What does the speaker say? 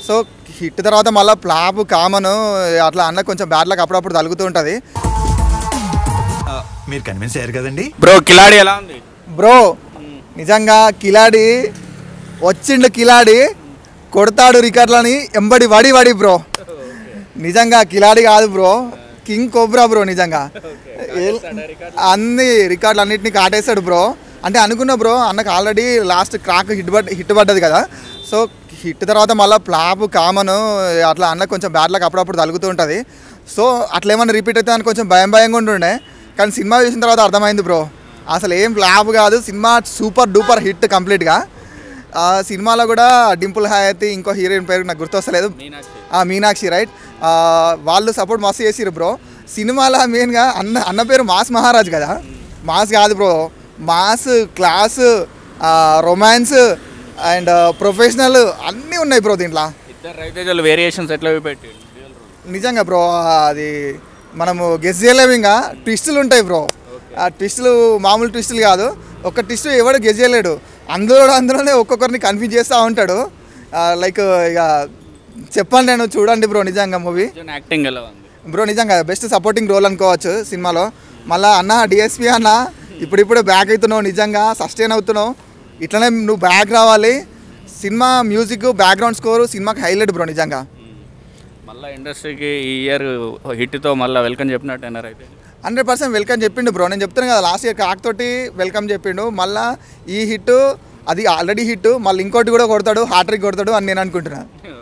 so hit తర్వాత మళ్ళీ flop common అట్లా అన్న కొంచెం బ్యాడ్ లక్ అప్పుడప్పుడు తగులుతూ ఉంటుంది ఆ, మీరు కన్విన్స్ అయ్యారు కదండి బ్రో కిలాడి ఎలా ఉంది బ్రో నిజంగా కిలాడి వచ్చిండు కిలాడి కొడతాడు రికార్డులని ఎంబడి వడి వడి బ్రో నిజంగా కిలాడి కాదు బ్రో కింగ్ కోబ్రా బ్రో నిజంగా ఏ- అన్ని రికార్డులు అన్నిటిని కాటేశాడు బ్రో అంటే అనుకున్నా బ్రో అన్నకు ఆల్రెడీ లాస్ట్ క్రాక్ హిట్ పడ్ హిట్ పడ్డది కదా సో హిట్ తర్వాత మళ్ళీ ఫ్లాప్ కామన్ అట్లా అన్న కొంచెం బ్యాడ్ లక్ అప్పుడప్పుడు తగులుతూ ఉంటుంది సో అట్లా ఏమన్నా రిపీట్ అయితే అని కొంచెం భయం భయంగా ఉంటుండే కానీ సినిమా చూసిన తర్వాత అర్థమైంది బ్రో అసలు ఏం ఫ్లాప్ కాదు సినిమా సూపర్ డూపర్ హిట్ కంప్లీట్గా ఆ సినిమాలో కూడా డింపుల్ హయాతి ఇంకో హీరోయిన్ పేరు నాకు గుర్తొస్తలేదు ఆ, మీనాక్షి రైట్ ఆ, వాళ్ళు సపోర్ట్ మస్తు చేసిరు బ్రో సినిమాలో మెయిన్గా అన్న అన్న పేరు మాస్ మహారాజ్ కదా మాస్ కాదు bro mass class romance and professional అన్నీ ఉన్నాయి బ్రో దీంట్లో ఇద్దరు రవితేజలు వేరియేషన్స్ ఎట్లా పెట్టి నిజంగా బ్రో అది మనము గెస్ చేయలేము ఇంకా ట్విస్టులు ఉంటాయి బ్రో ఆ ట్విస్టులు మామూలు ట్విస్టులు కాదు ఒక ట్విస్ట్ ఎవడు గెస్ చేయలేడు అందులో అందులోనే ఒక్కొక్కరిని కన్ఫ్యూజ్ చేస్తూ ఉంటాడు లైక్ ఇక చెప్పండి నేను చూడండి బ్రో నిజంగా మూవీ యాక్టింగ్ ఎలా ఉంది బ్రో నిజంగా బెస్ట్ సపోర్టింగ్ రోల్ అనుకోవచ్చు సినిమాలో మళ్ళా అన్న డిఎస్పి అన్న ఇప్పుడిప్పుడే బ్యాక్ అవుతున్నావు నిజంగా సస్టైన్ అవుతున్నావు ఇట్లనే నువ్వు బ్యాక్ రావాలి సినిమా మ్యూజిక్ బ్యాక్గ్రౌండ్ స్కోరు సినిమాకి హైలైట్ బ్రో నిజంగా మళ్ళీ ఇండస్ట్రీకి ఈ ఇయర్ హిట్తో మళ్ళీ వెల్కమ్ చెప్పినట్టు అయితే హండ్రెడ్ పర్సెంట్ వెల్కమ్ చెప్పిండు బ్రో నేను చెప్తాను కదా లాస్ట్ ఇయర్ కాక్ తోటి వెల్కమ్ చెప్పిండు మళ్ళా ఈ హిట్ అది ఆల్రెడీ హిట్ మళ్ళీ ఇంకోటి కూడా కొడతాడు హాట్రిక్ కొడతాడు అని నేను అనుకుంటున్నాను